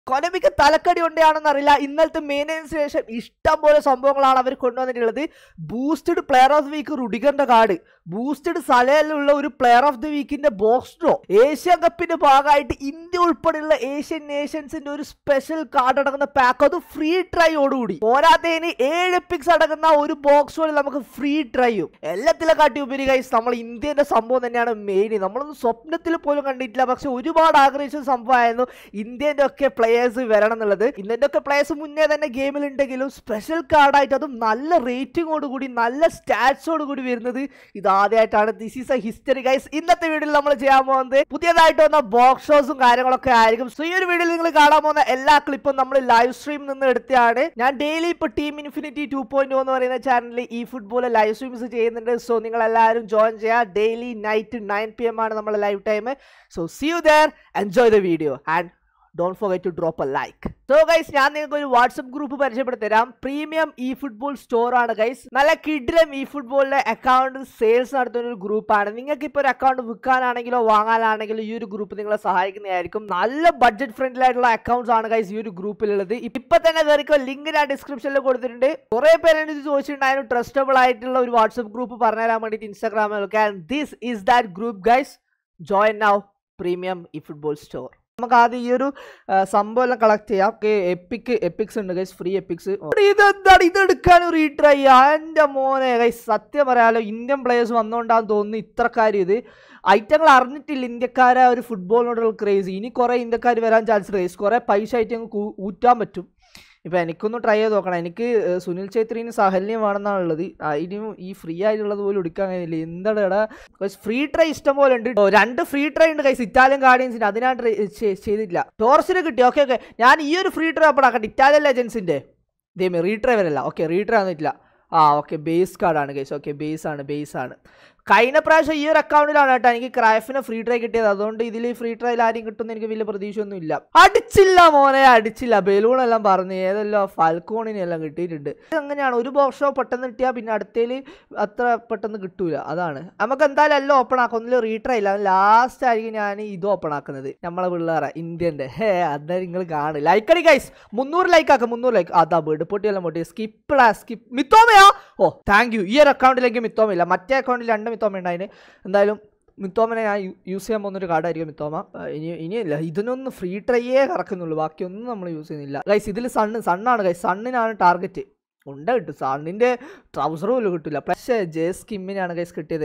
കൊനമിക്ക് തലക്കടി കൊണ്ടാണെന്ന് അറിയില്ല ഇന്നലത്തെ മെയിനൻസിന് ശേഷം ഇഷ്ടം പോലെ സംഭവങ്ങളാണ് അവർ കൊണ്ടുവന്നിട്ടുള്ളത് boosted player of the week റുഡിഗറിന്റെ കാർഡ് ബൂസ്റ്റഡ് സലയിലുള്ള ഒരു പ്ലെയർ ഓഫ് ദി വീക്കിന്റെ ബോക്സ് ഡ്രോ ഏഷ്യൻ കപ്പിന്റെ ഭാഗമായിട്ട് ഇന്ത്യ ഉൾപ്പെടെയുള്ള ഏഷ്യൻ നേഷൻസിന്റെ ഒരു സ്പെഷ്യൽ കാർഡ് അടങ്ങുന്ന പാക്ക് അത് ഫ്രീ ട്രൈയോടുകൂടി പോരാത്തതിന് ഏഴ് പിക്സ് അടങ്ങുന്ന ഒരു ബോക്സ് ഡ്രോയിൽ നമുക്ക് ഫ്രീ ട്രൈയും എല്ലാത്തിലെ കാട്ടി ഉപരി കൈസ് നമ്മൾ ഇന്ത്യന്റെ സംഭവം തന്നെയാണ് മെയിൻ നമ്മളൊന്നും സ്വപ്നത്തിൽ പോലും കണ്ടിട്ടില്ല പക്ഷെ ഒരുപാട് ആഗ്രഹിച്ച സംഭവമായിരുന്നു ഇന്ത്യന്റെ ഒക്കെ പ്ലേയേഴ്സ് വരണം എന്നുള്ളത് ഇന്ത്യന്റെ ഒക്കെ പ്ലേയേഴ്സ് മുന്നേ തന്നെ ഗെയിമിൽ ഉണ്ടെങ്കിലും സ്പെഷ്യൽ കാർഡായിട്ട് അതും നല്ല റേറ്റിംഗോട് കൂടി നല്ല സ്റ്റാറ്റ്സോട് കൂടി വരുന്നത് ഇതാദ്യമായിട്ടാണ് this is a history guys ഇന്നത്തെ വീഡിയോയിൽ നമ്മൾ ചെയ്യാൻ പോകുന്നത് പുതിയതായിട്ട് വന്ന ബോക്സ് ഷോസും കാര്യങ്ങളൊക്കെ ആയിരിക്കും സോ ഈ ഒരു വീഡിയോയിൽ നിങ്ങൾ കാണാൻ പോകുന്ന എല്ലാ ക്ലിപ്പും നമ്മൾ ലൈവ് സ്ട്രീം നിന്ന് എടുത്തതാണ് ഞാൻ ഡെയിലി ഇപ്പോൾ ടീം ഇൻഫിനിറ്റി ടു പോയിന്റ് എന്ന് പറയുന്ന ചാനലിൽ ഈ ഫുട്ബോൾ ലൈവ് സ്ട്രീംസ് ചെയ്യുന്നുണ്ട് സോ നിങ്ങൾ എല്ലാവരും ജോയിൻ ചെയ്യുക daily night nine P M ആണ് നമ്മുടെ live time so see you there enjoy the video and don't forget to drop a like so guys ഞാൻ നിങ്ങൾക്ക് ഒരു വാട്സപ്പ് ഗ്രൂപ്പ് പരിചയപ്പെടുത്തി തരാം പ്രീമിയം ഇ ഫുട്ബോൾ സ്റ്റോർ ആണ് ഗൈസ് നല്ല കിഡിലും ഇ ഫുട്ബോളിലെ അക്കൗണ്ട് സെയിൽസ് നടത്തുന്ന ഒരു ഗ്രൂപ്പാണ് നിങ്ങൾക്ക് ഇപ്പോൾ ഒരു അക്കൗണ്ട് വിൽക്കാനാണെങ്കിലോ വാങ്ങാനാണെങ്കിലോ ഈ ഒരു ഗ്രൂപ്പ് നിങ്ങളെ സഹായിക്കുന്നതായിരിക്കും നല്ല ബഡ്ജറ്റ് ഫ്രണ്ട്ലി ആയിട്ടുള്ള അക്കൗണ്ട്സ് ആണ് ഗൈസ് ഈ ഒരു ഗ്രൂപ്പിലുള്ളത് ഇപ്പൊ തന്നെ കയറിക്കോ ലിങ്ക് ഞാൻ ഡിസ്ക്രിപ്ഷനിൽ കൊടുത്തിട്ടുണ്ട് കുറെ പേര് ഇത് ചോദിച്ചിട്ടുണ്ടായിരുന്നു ട്രസ്റ്റബിൾ ആയിട്ടുള്ള ഒരു വാട്സപ്പ് ഗ്രൂപ്പ് പറഞ്ഞുതരാൻ വേണ്ടിയിട്ട് ഇൻസ്റ്റാഗ്രാമിലൊക്കെ and this is that group guys join now premium e football store നമുക്ക് ആദ്യം ഈ ഒരു ആ, സംഭവം എല്ലാം കളക്ട് ചെയ്യാം എപ്പിക് എപ്പിക്സ് ഉണ്ട് ഗൈസ് ഫ്രീ എപ്പിക്സ് ഇതെന്താണ് ഇത് എടുക്കാൻ റീട്രൈ എൻ്റെ മോനെ ഗൈസ് സത്യം പറയാലോ ഇന്ത്യൻ പ്ലേയേഴ്സ് വന്നുകൊണ്ടാന്ന് തോന്നുന്നു ഇത്രക്കാര്യം ഇത് ഐറ്റങ്ങൾ അറിഞ്ഞിട്ടില്ല ഇന്ത്യക്കാരെ ഒരു ഫുട്ബോളിനോടുള്ള ക്രേസ് ഇനി കുറേ ഇന്ത്യക്കാർ വരാൻ ചാൻസ് ഗൈസ് കുറേ പൈസ ആയിട്ട് ഞങ്ങൾക്ക് ഊറ്റാൻ പറ്റും ഇപ്പം എനിക്കൊന്ന് ട്രൈ ചെയ്ത് നോക്കണം എനിക്ക് ഏഹ്, സുനിൽ ഛേത്രിന് സഹലിനും വേണമെന്നാണുള്ളത് അതിനും ഈ ഫ്രീ ആയിട്ടുള്ളത് പോലും എടുക്കാൻ കഴിയില്ല എന്താണ് എടാ ഫ്രീ ട്രൈ ഇഷ്ടം പോലെ ഉണ്ട് ഓ, രണ്ട് ഫ്രീ ട്രൈ ഉണ്ട് കൈസ് ഇറ്റാലിയൻ ഗാർഡിയൻസിന് അത് ഞാൻ try ചെ- ചെയ്തിട്ടില്ല ടോർസിന് കിട്ടി ഓക്കെ ഓക്കെ ഞാൻ ഈ ഒരു ഫ്രീ ട്രൈ അപ്പോൾ ആക്കട്ടെ ഇറ്റാലിയൻ ലെജൻസിൻ്റെ ഇതേമേ റീട്രൈ വരല്ല ഓക്കെ റീട്രൈ വന്നിട്ടില്ല ആ ഓക്കെ ബേസ് കാർഡാണ് കേസ് ഓക്കെ ബേസ് ആണ് ബേസ് ആണ് കഴിഞ്ഞ പ്രാവശ്യം ഈ ഒരു അക്കൗണ്ടിലാണ് കേട്ടോ എനിക്ക് ക്രാഫിന് ഫ്രീ ട്രൈ കിട്ടിയത് അതുകൊണ്ട് ഇതിൽ ഫ്രീ ട്രൈയിൽ ആരും കിട്ടുമെന്ന് എനിക്ക് വലിയ പ്രതീക്ഷയൊന്നും ഇല്ല അടിച്ചില്ല മോനെ അടിച്ചില്ല ബലൂൺ എല്ലാം പറഞ്ഞു ഏതെല്ലാം ഫൽക്കോണിനെ എല്ലാം കിട്ടിയിട്ടുണ്ട് ഇത് അങ്ങനെയാണ് ഒരു ബോക്സ് ഷോ പെട്ടെന്ന് കിട്ടിയാൽ പിന്നെ അടുത്തേൽ അത്ര പെട്ടെന്ന് കിട്ടൂല അതാണ് നമുക്ക് എന്തായാലും എല്ലാം ഓപ്പൺ ആക്കും ഒന്നിലും റീട്രൈ ഇല്ല ലാസ്റ്റ് ആയിരിക്കും ഞാൻ ഇത് ഓപ്പൺ ആക്കുന്നത് നമ്മളെ പിള്ളേരെ ഇന്ത്യൻ്റെ ഹേ അതാ നിങ്ങൾ കാണും ലൈക്ക് അടി ഗൈസ് മുന്നൂറ് ലൈക്ക് ആക്കാം മുന്നൂറ് ലൈക്ക് അതാ ബേഡ് പൊട്ടിയെല്ലാം പൊട്ടി സ്കിപ്പ് സ്കിപ്പ് മിത്തോമയാ ഓ താങ്ക് യു ഈ ഒരു അക്കൗണ്ടിലേക്ക് മിത്തോമയില്ല മറ്റേ അക്കൗണ്ടിൽ രണ്ട് മിത്തോമ ഉണ്ടായിന് എന്തായാലും മിത്തോമനെ ഞാൻ യൂസ് ചെയ്യാൻ പോകുന്നൊരു കാർഡായിരിക്കും മിത്തോമ ആ, ഇനി ഇനിയില്ല ഇതിനൊന്നും ഫ്രീ ട്രൈയേ കറക്കുന്നുള്ളൂ ബാക്കിയൊന്നും നമ്മൾ യൂസ് ചെയ്യുന്നില്ല ഗൈസ് ഇതിൽ സണ്ണ് സണ്ണാണ് ഗൈസ് സണ്ണിനാണ് ടാർഗറ്റ് ഉണ്ട കിട്ടും സണ്ണിൻ്റെ ട്രൗസർ പോലും കിട്ടില്ല പക്ഷേ ജെ സ്കിമ്മിനാണ് ഗൈസ് കിട്ടിയത്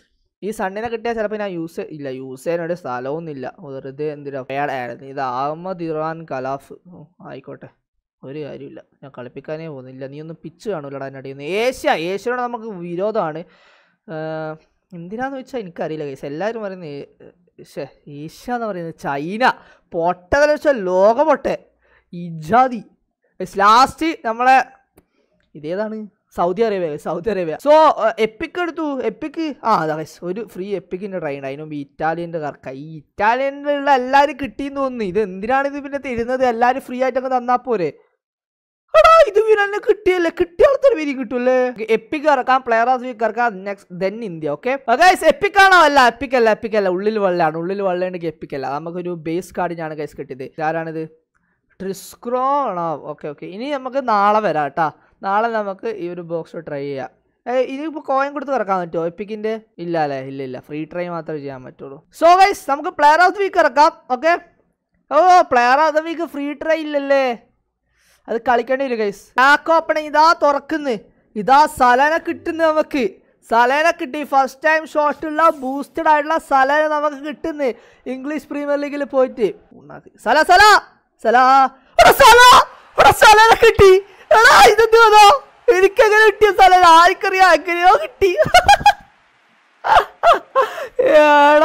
ഈ സണ്ണിനെ കിട്ടിയാൽ ചിലപ്പോൾ ഞാൻ യൂസ് ഇല്ല യൂസ് ചെയ്യാനൊരു സ്ഥലമൊന്നുമില്ല വെറുതെ എന്തിനാ പേടായിരുന്നു ഇത് അഹമ്മദ് ഇറാൻ കലാഫ് ഓ, ആയിക്കോട്ടെ ഒരു കാര്യമില്ല ഞാൻ കളിപ്പിക്കാനേ പോകുന്നില്ല നീ ഒന്ന് പിച്ച് കാണൂലടാ എൻ്റെ അടിയിൽ നിന്ന് ഏഷ്യ ഏഷ്യയോട് നമുക്ക് വിരോധമാണ് ആഹ്, എന്തിനാന്ന് വെച്ചാൽ എനിക്കറിയില്ല കേസ് എല്ലാവരും പറയുന്നത് പക്ഷേ ഏഷ്യ എന്ന് പറയുന്നത് ചൈന പൊട്ടതെന്ന് വെച്ചാൽ ലോക പൊട്ടെ ഇജാതി ലാസ്റ്റ് നമ്മളെ ഇതേതാണ് Saudi Arabia Saudi Arabia so epic എടുത്തു എപ്പിക്ക് ആ അതാ guys, ഒരു ഫ്രീ എപ്പിക്കിൻ്റെ ട്രെയിൻ അതിന് മുമ്പ് ഇറ്റാലിയൻ്റെ കറക്ക ഈ ഇറ്റാലിയനിലുള്ള എല്ലാവരും കിട്ടിയെന്ന് തോന്നുന്നു ഇത് എന്തിനാണ് ഇത് പിന്നെ തരുന്നത് എല്ലാവരും ഫ്രീ ആയിട്ടൊക്കെ തന്നാ പോരെ എടാ ഇത് പിന്നെ കിട്ടിയല്ലേ കിട്ടിയ ആൾക്കാർ വരി കിട്ടൂല്ലേ എപ്പിക്ക് ഇറക്കാം പ്ലെയർ ഓഫ് വീക്ക് ഇറക്കാം next then India okay guys epic ആണോ അല്ല എപ്പിക് അല്ല എപ്പിക് അല്ല ഉള്ളിൽ വെള്ളമാണ് ഉള്ളിൽ വെള്ളമുണ്ടെങ്കിൽ എപ്പിക് അല്ല നമുക്കൊരു ബേസ് കാർഡിനാണ് ഗൈസ് കിട്ടിയത് ആരാണിത് ട്രിസ്ക്രോ ആണോ ഓക്കെ ഓക്കെ ഇനി നമുക്ക് നാളെ വരാം കേട്ടാ നാളെ നമുക്ക് ഈ ഒരു ബോക്സ് ട്രൈ ചെയ്യാം ഏ ഇതിപ്പോൾ കോയിൻ കൊടുത്ത് ഇറക്കാൻ പറ്റുമോ എപ്പിക്കിൻ്റെ ഇല്ല അല്ലേ ഇല്ല ഇല്ല ഫ്രീ ട്രൈ മാത്രമേ ചെയ്യാൻ പറ്റുള്ളൂ സോ ഗൈസ് നമുക്ക് പ്ലെയർ ഓഫ് ദി വീക്ക് ഇറക്കാം ഓക്കെ ഓ player of the week free try ഇല്ലല്ലേ അത് കളിക്കേണ്ടി വരും ഗൈസ് ബാക്ക് ഓപ്പണിങ് ഇതാ തുറക്കുന്നു ഇതാ സലന കിട്ടുന്നു നമുക്ക് സലേന കിട്ടി ഫസ്റ്റ് ടൈം ഷോട്ടുള്ള ബൂസ്റ്റഡ് ആയിട്ടുള്ള സലേന നമുക്ക് കിട്ടുന്നു ഇംഗ്ലീഷ് പ്രീമിയർ ലീഗിൽ പോയിട്ട് ഉണ്ണാക്ക്. സല സല സല എടാ സല എടാ സലേന കിട്ടി എടാ ഇതെന്ത് വന്നോ എനിക്കെങ്ങനെ കിട്ടിയ സലേന ആർക്കറിയാം എങ്ങനെയോ കിട്ടി എടാ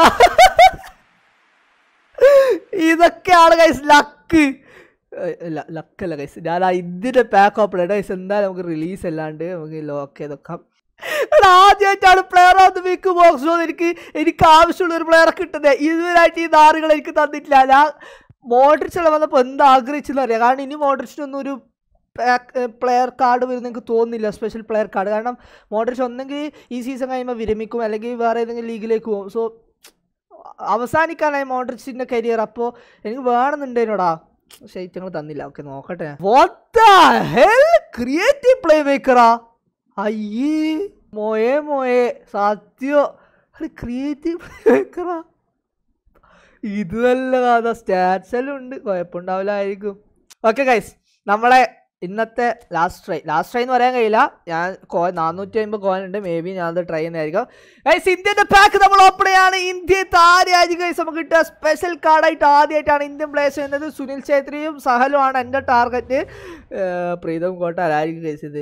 ഇതൊക്കെയാണ് ഗൈസ് ലക്ക് ലക്കല്ല ഗൈസ് ഞാൻ ആ ഇതിൻ്റെ പാക്ക് ഓപ്പൺ ഗൈസ് എന്തായാലും നമുക്ക് റിലീസ് അല്ലാണ്ട് നമുക്ക് ലോക്ക് ചെയ്തൊക്കെ എടാ ആദ്യമായിട്ടാണ് player of the week box എനിക്ക് എനിക്ക് ആവശ്യമുള്ള ഒരു പ്ലെയറെ കിട്ടുന്നത് ഇതുവരായിട്ട് ഈ നാറുകൾ എനിക്ക് തന്നിട്ടില്ല ഞാൻ മോഡ്രിച്ചെല്ലാം വന്നപ്പോൾ എന്ത് ആഗ്രഹിച്ചെന്ന് അറിയാം കാരണം ഇനി മോഡ്രിച്ചിനൊന്നും ഒരു പ്ലെയർ കാർഡ് വരുന്ന എനിക്ക് തോന്നുന്നില്ല സ്പെഷ്യൽ പ്ലെയർ കാർഡ് കാരണം മോഡ്രിച്ച് ഒന്നെങ്കിൽ ഈ സീസൺ കഴിയുമ്പോൾ വിരമിക്കും അല്ലെങ്കിൽ വേറെ ഏതെങ്കിലും ലീഗിലേക്ക് പോകും സോ അവസാനിക്കാനായി മോഡ്രിച്ചിൻ്റെ കരിയർ അപ്പോൾ എനിക്ക് വേണമെന്നുണ്ടേനോടാ പക്ഷേ ഞങ്ങൾ തന്നില്ല ഓക്കെ നോക്കട്ടെ ക്രിയേറ്റീവ് പ്ലേ മേക്കറാ അയ്യേ മോയെ മോയെ സത്യോ ക്രിയേറ്റീവ് പ്ലേ മേക്കറാ ഇത് നല്ല കഥ സ്റ്റാറ്റ്സ് എല്ലാം ഉണ്ട് കുഴപ്പമുണ്ടാവില്ലായിരിക്കും ഓക്കെ ഗൈസ് നമ്മളെ ഇന്നത്തെ ലാസ്റ്റ് ട്രൈ ലാസ്റ്റ് ട്രൈ എന്ന് പറയാൻ കഴിയില്ല ഞാൻ കോ നാനൂറ്റി അമ്പത് കോയിൻ ഉണ്ട് മേ ബി ഞാൻ അത് ട്രൈ ചെയ്യുന്നതായിരിക്കും ഗൈസ് ഇന്ത്യൻ്റെ പാക്ക് നമ്മൾ ഓപ്പൺ ചെയ്യാണ് ഇന്ത്യത്തെ ആദ്യമായിട്ട് ഗൈസ് നമുക്ക് കിട്ടുക സ്പെഷ്യൽ കാർഡായിട്ട് ആദ്യമായിട്ടാണ് ഇന്ത്യൻ പ്ലേയേഴ്സ് ചെയ്യുന്നത് സുനിൽ ഛേത്രിയും സഹലുമാണ് എൻ്റെ ടാർഗറ്റ് പ്രീതം കോട്ട ആരായിരിക്കും ഗൈസ് ഇത്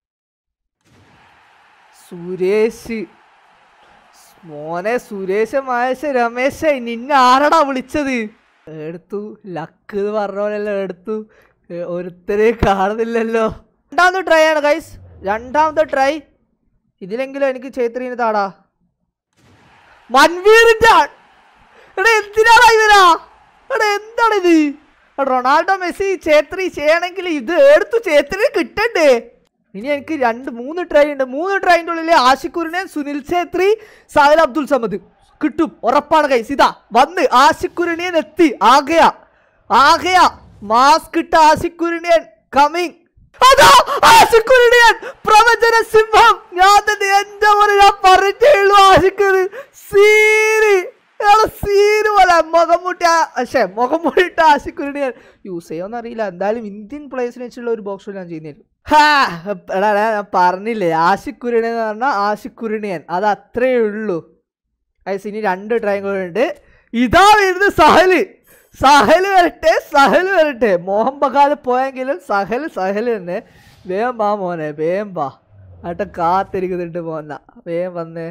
സുരേഷ് മോനെ സുരേഷ് മഹേഷ് രമേശ് നിന്നെ ആരടാ വിളിച്ചത് എടുത്തു ലക്ക് എന്ന് പറഞ്ഞ പോലെയല്ലോ എടുത്തു ഏ, ഒരുത്തരെ കാണുന്നില്ലല്ലോ രണ്ടാമത്തെ ട്രൈ ആണ് ഗൈസ് രണ്ടാമത്തെ ട്രൈ ഇതിലെങ്കിലും എനിക്ക് ചേത്രീന് താടാ മൻവീറിന്റെ ആ- എടാ എന്തിനാടാ ഇവരാ എടാ എന്താണ് ഇത് എടാ, റൊണാൾഡോ മെസ്സി ചേത്രി ചെയ്യണമെങ്കിൽ ഇത് എടുത്തു ചേത്രി കിട്ടണ്ടേ ഇനി എനിക്ക് രണ്ട് മൂന്ന് ട്രൈ ഉണ്ട് മൂന്ന് ട്രൈൻ്റെ ഉള്ളിൽ ആഷിഖുറിനെ സുനിൽ ഛേത്രി സാഹിൽ അബ്ദുൽ സമദ് കിട്ടും ഉറപ്പാണ് കൈസ് ഇതാ വന്ന് ആഷിഖുറിനിയൻ എത്തി ആകയ ആകയ മാസ്ക് ഇട്ട ആഷിഖുറിനിയൻ കമ്മിങ് അതാ ആഷിഖുറിനിയൻ പ്രവചന സിംഹം ഞാൻ തന്നെ എന്റെ പോലെ ഞാൻ പറഞ്ഞേ ഉള്ളൂ ആഷിഖുറി സീരി ഇയാള് സീന് പോലെ മുഖം മുട്ടി പക്ഷേ മുഖം മുട്ടിട്ട് ആഷിഖുറിനെ ഞാൻ യൂസ് ചെയ്യുമെന്ന് അറിയില്ല എന്തായാലും ഇന്ത്യൻ പ്ലേസിനെ വെച്ചുള്ള ഒരു ബോക്സ് ഞാൻ ചെയ്യുന്നതായിരിക്കും ഹാ എടാ എടാ, ഞാൻ പറഞ്ഞില്ലേ ആഷിഖുരിണി എന്ന് പറഞ്ഞാൽ ആഷിഖുരിണിയൻ അത് അത്രേ ഉള്ളൂ ഗൈസ് ഇനി രണ്ട് ട്രൈം കൂടെ ഉണ്ട് ഇതാ വരുന്നത് സഹല് സഹല് വരട്ടെ സഹല് വരട്ടെ മോഹൻ ബഗാദ് പോയെങ്കിലും സഹല് സഹല് തന്നെ വേഗം വാ മോനെ വേഗം വാ ആട്ടെ കാത്തിരിക്കുന്നുണ്ട് മോന്ന വേഗം വന്നേ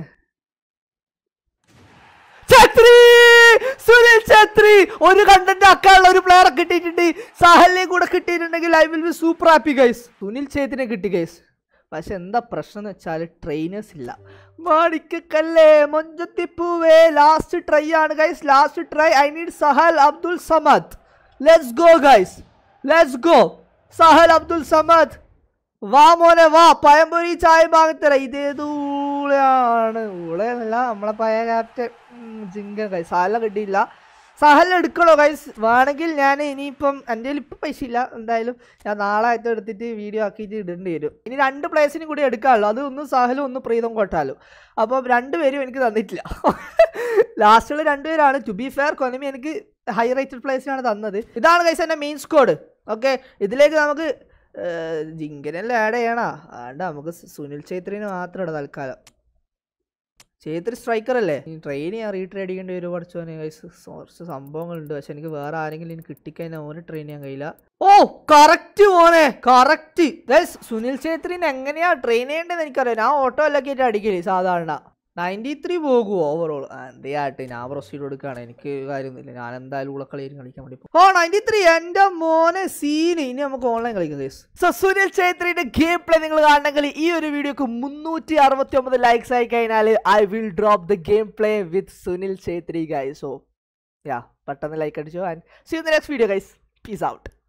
ഛത്രി സുനിൽ ഛത്രി ഒരു കണ്ടന്റ് ആക്കാനുള്ള ഒരു പ്ലെയറെ കിട്ടിയിട്ടുണ്ട് സഹലിനെ കൂടെ കിട്ടിയിട്ടുണ്ടെങ്കിൽ I will be super happy guys Sunil ഛേത്രിനെ കിട്ടി ഗൈസ് പക്ഷെ എന്താ പ്രശ്നം എന്ന് വെച്ചാൽ ട്രെയിനേഴ്സ് ഇല്ല മാണിക്കല്ലേ മൊഞ്ചത്തിപ്പൂവേ ലാസ്റ്റ് ട്രൈ ആണ് guys last try I need Sahal Abdul Samad let's go guys let's go Sahal Abdul Samad വാ മോനെ വാ പഴംപൊരി ചായ വാങ്ങിത്തര ഇതേത് ഊളയാണ് ഊളയല്ല നമ്മളെ പഴയ ക്യാപ്റ്റൻ ജിങ്കൻ കൈസ് സഹല കിട്ടിയില്ല സഹല എടുക്കണോ കൈസ് വേണമെങ്കിൽ ഞാൻ ഇനിയിപ്പം എൻ്റെ കയ്യിൽ ഇപ്പം പൈസ ഇല്ല എന്തായാലും ഞാൻ നാളെ ആയിട്ട് എടുത്തിട്ട് വീഡിയോ ആക്കിയിട്ട് ഇടേണ്ടി വരും ഇനി രണ്ട് പ്ലേസിനും കൂടി എടുക്കാമല്ലോ അത് ഒന്ന് സഹലും ഒന്ന് പ്രീതം കോട്ടാലും അപ്പം രണ്ടുപേരും എനിക്ക് തന്നിട്ടില്ല ലാസ്റ്റുള്ള രണ്ടുപേരാണ് ടു ബി ഫെയർ കൊനമി എനിക്ക് ഹൈ റേറ്റഡ് പ്ലേസിനാണ് തന്നത് ഇതാണ് കൈസ് എൻ്റെ മെയിൻ സ്കോഡ് ഓക്കെ ഇതിലേക്ക് നമുക്ക് ജിങ്കനെല്ലാം ആഡ് ചെയ്യണോ വേണ്ട നമുക്ക് സു- സുനിൽ ഛേത്രിന് മാത്രം ഇടാം തൽക്കാലം ഛേത്രി സ്ട്രൈക്കർ അല്ലേ ഈ ട്രെയിൻ ഞാൻ റീട്രേഡ് ചെയ്യേണ്ടി വരും പഠിച്ചോനെ ഗൈസ് കുറച്ച് സംഭവങ്ങളുണ്ട് പക്ഷെ എനിക്ക് വേറെ ആരെങ്കിലും എനിക്ക് കിട്ടിക്കഴിഞ്ഞാൽ ഓന് ട്രെയിൻ ചെയ്യാൻ കഴിയില്ല ഓ കറക്റ്റ് മോനെ കറക്റ്റ് ഗൈസ് സുനിൽ ഛേത്രിന് എങ്ങനെയാ ട്രെയിൻ ചെയ്യേണ്ടതെന്ന് എനിക്കറിയാം ഞാൻ ഓട്ടോ എല്ലാം അടിക്കല് സാധാരണ നയൻറ്റി ത്രീ പോകുമോ ഓവറോൾ എന്തേ ആട്ടെ ഞാൻ പ്രൊസീഡ് കൊടുക്കുകയാണ് എനിക്ക് കാര്യമൊന്നുമില്ല ഞാൻ എന്തായാലും ഉളക്കളിയായിരിക്കും കളിക്കാൻ വേണ്ടി പോകും. ഓ നയൻറ്റി ത്രീ എൻ്റെ മോനെ സീന് ഇനി നമുക്ക് ഓൺലൈൻ കളിക്കാം ഗൈസ് സോ സുനിൽ ഛേത്രിയുടെ ഗെയിം പ്ലേ നിങ്ങൾ കാണണമെങ്കിൽ ഈ ഒരു വീഡിയോക്ക് മുന്നൂറ്റി അറുപത്തി ഒമ്പത് ലൈക്സ് ആയി കഴിഞ്ഞാൽ I will drop the game play with Sunil Chhetri guys so യാ പെട്ടെന്ന് ലൈക്ക് അടിച്ചോ and see in the next video guys peace out